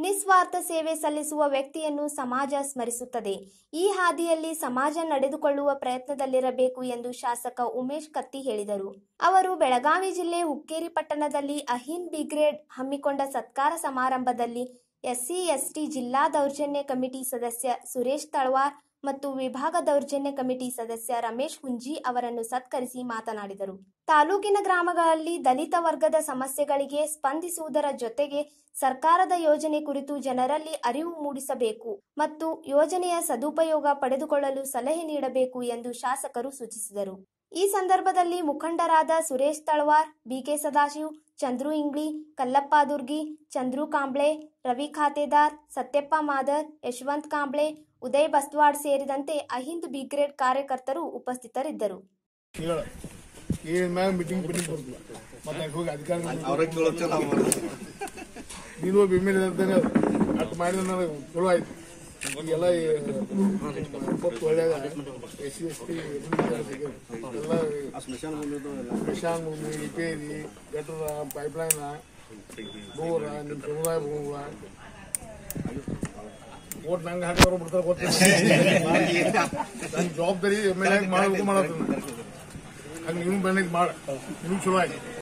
ನಿಸ್ವಾರ್ಥ ಸೇವೆ ಸಲ್ಲಿಸುವ ವ್ಯಕ್ತಿಯನ್ನು ಸಮಾಜ ಸ್ಮರಿಸುತ್ತದೆ ಈ ಹಾದಿಯಲ್ಲಿ ಸಮಾಜ ನಡೆದುಕೊಳ್ಳುವ ಪ್ರಯತ್ನದಲ್ಲಿರಬೇಕು ಎಂದು ಶಾಸಕ ಉಮೇಶ್ ಕತ್ತಿ ಹೇಳಿದರು ಅವರು ಬೆಳಗಾವಿ ಜಿಲ್ಲೆ ಹುಕ್ಕೇರಿ ಪಟ್ಟಣದಲ್ಲಿ ಅಹಿನ್ ಬಿಗ್ರೇಡ್ ಹಮ್ಮಿಕೊಂಡ ಸತ್ಕಾರ ಸಮಾರಂಭದಲ್ಲಿ ಎಸ್ಸಿ ಎಸ್ಟಿ ಜಿಲ್ಲಾ ದೌರ್ಜನ್ಯ ಕಮಿಟಿ ಸದಸ್ಯ ಸುರೇಶ್ ತಳವಾರ್ ಮತ್ತು ವಿಭಾಗ ದೌರ್ಜನ್ಯ ಕಮಿಟಿ ಸದಸ್ಯ ರಮೇಶ್ ಹುಂಜಿ ಅವರನ್ನು ಸತ್ಕರಿಸಿ ಮಾತನಾಡಿದರು ತಾಲೂಕಿನ ಗ್ರಾಮಗಳಲ್ಲಿ ದಲಿತ ವರ್ಗದ ಸಮಸ್ಯೆಗಳಿಗೆ ಸ್ಪಂದಿಸುವುದರ ಜೊತೆಗೆ ಸರ್ಕಾರದ ಯೋಜನೆ ಕುರಿತು ಜನರಲ್ಲಿ ಅರಿವು ಮೂಡಿಸಬೇಕು ಮತ್ತು ಯೋಜನೆಯ ಸದುಪಯೋಗ ಪಡೆದುಕೊಳ್ಳಲು ಸಲಹೆ ನೀಡಬೇಕು ಎಂದು ಶಾಸಕರು ಸೂಚಿಸಿದರು ಈ ಸಂದರ್ಭದಲ್ಲಿ ಮುಖಂಡರಾದ ಸುರೇಶ್ ತಳವಾರ್ ಬಿಕೆ ಸದಾಶಿವ್ ಚಂದ್ರು ಇಂಗ್ಳಿ ಕಲ್ಲಪ್ಪ ದುರ್ಗಿ ಚಂದ್ರು ಕಾಂಬ್ಳೆ ರವಿ ಖಾತೆದಾರ್ ಸತ್ಯಪ್ಪ ಮಾದರ್ ಯಶವಂತ್ ಕಾಂಬ್ಳೆ ಉದಯ್ ಬಸ್ವಾಡ್ ಸೇರಿದಂತೆ ಅಹಿಂದ್ ಬಿಗ್ರೇಡ್ ಕಾರ್ಯಕರ್ತರು ಉಪಸ್ಥಿತರಿದ್ದರು ಹೇಳ ಏನ್ ಮ್ಯಾಗ ಮೀಟಿಂಗ್ ಮೀಟಿಂಗ್ ಬರ್ತದೆ ಮತ್ತೆ ಹೋಗಿ ಅಧಿಕಾರಿ ಅವ್ರ ಕೇಳೋದು ನಾವು ನೀನು ಬಿಮ್ಮಿನ ಅಟ್ ಮಾಡಿದ ನನಗೆ ಚಲೋ ಆಯ್ತು ಈಗೆಲ್ಲ ಒಪ್ಪತ್ತು ಒಳ್ಳೆಯದ ಎಸ್ ಸಿ ಎಸ್ ಟಿ ಎಲ್ಲ ಸ್ಮಶಾನ ಬಂದಿದ್ದು ಎಲ್ಲ ಸ್ಮಶಾನ ಭೂಮಿ ರಿಪೇರಿ ಗಟ್ಟರ ಪೈಪ್ಲೈನ್ ಬೋರ ನಿಮ್ಮ ಸಮುದಾಯ ಭೂಮ ಓಟ್ ನಂಗೆ ಹಾಕೋರು ಬಿಡ್ತಾರೆ ಗೊತ್ತಿಲ್ಲ ನನ್ನ ಜವಾಬ್ದಾರಿ ಎಮ್ ಎಲ್ ಎ ಮಾಡಬೇಕು ಮಾಡೋದು ಹಂಗೆ ನೀವು ಬಂದಿದ್ದು ಮಾಡ ನಿಮ್ಗೆ ಚಲೋ ಆಯ್ತು